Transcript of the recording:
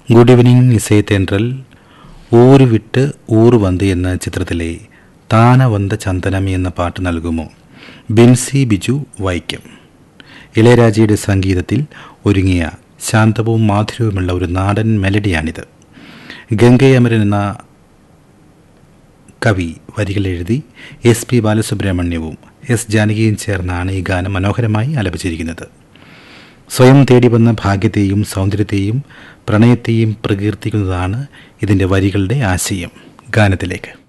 good evening ഇസൈ തെൻട്രൽ ഊര് വിട്ട് ഊറ് വന്ത് എന്ന ചിത്രത്തിലെ താന വந்த ചന്ദനമി എന്ന പാട്ട് നൽകുമോ ബിൻസി ബിജു വൈക്കം ഇളയരാജയുടെ സംഗീതത്തിൽ ഒരുങ്ങിയ ശാന്തവും മാധുര്യവുമുള്ള ഒരു നാടൻ മെലഡിയാണിത് ഗംഗയമരൻ എന്ന കവി വരികൾ എഴുതി എസ് പി ബാലസുബ്രഹ്മണ്യവും എസ് ജാനകിയും ചേർന്നാണ് ഈ ഗാനം മനോഹരമായി ആലപിച്ചിരിക്കുന്നത് സ്വയം തേടി വന്ന ഭാഗ്യത്തെയും സൗന്ദര്യത്തെയും പ്രണയത്തെയും പ്രകീർത്തിക്കുന്നതാണ് ഇതിൻ്റെ വരികളുടെ ആശയം ഗാനത്തിലേക്ക്